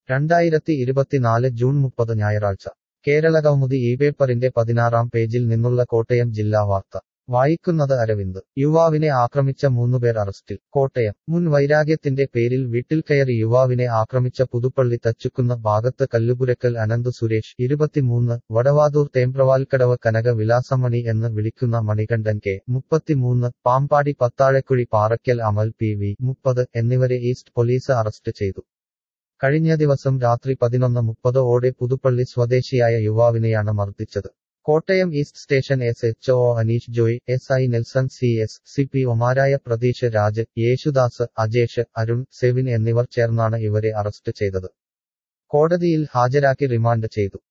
രണ്ടായിരത്തി ഇരുപത്തിനാല് ജൂൺ മുപ്പത് ഞായറാഴ്ച കേരളകൗമുദി ഈ പേപ്പറിന്റെ പതിനാറാം പേജിൽ നിന്നുള്ള കോട്ടയം ജില്ലാ വാർത്ത വായിക്കുന്നത് അരവിന്ദ് യുവാവിനെ ആക്രമിച്ച മൂന്നുപേർ അറസ്റ്റിൽ കോട്ടയം മുൻ വൈരാഗ്യത്തിന്റെ പേരിൽ വീട്ടിൽ കയറി യുവാവിനെ ആക്രമിച്ച പുതുപ്പള്ളി തച്ചുക്കുന്ന ഭാഗത്ത് കല്ലുപുരക്കൽ അനന്ത് സുരേഷ് ഇരുപത്തിമൂന്ന് വടവാതൂർ തേമ്പ്രവാൽക്കടവ് കനക വിലാസമണി എന്ന് വിളിക്കുന്ന മണികണ്ഠൻ കെ മുപ്പത്തിമൂന്ന് പാമ്പാടി പത്താഴക്കുഴി പാറയ്ക്കൽ അമൽ പി വി മുപ്പത് എന്നിവരെ ഈസ്റ്റ് പോലീസ് അറസ്റ്റ് ചെയ്തു കഴിഞ്ഞ ദിവസം രാത്രി പതിനൊന്ന് മുപ്പത് ഓടെ പുതുപ്പള്ളി സ്വദേശിയായ യുവാവിനെയാണ് മർദ്ദിച്ചത് Kottayam east station S H O Aneesh Joy S I Nelson C S C P ഒമാരായ പ്രതീഷ് രാജ് യേശുദാസ് അജേഷ് അരുൺ സെവിൻ എന്നിവർ ചേർന്നാണ് ഇവരെ അറസ്റ്റ് ചെയ്തത് കോടതിയിൽ ഹാജരാക്കി റിമാൻഡ് ചെയ്തു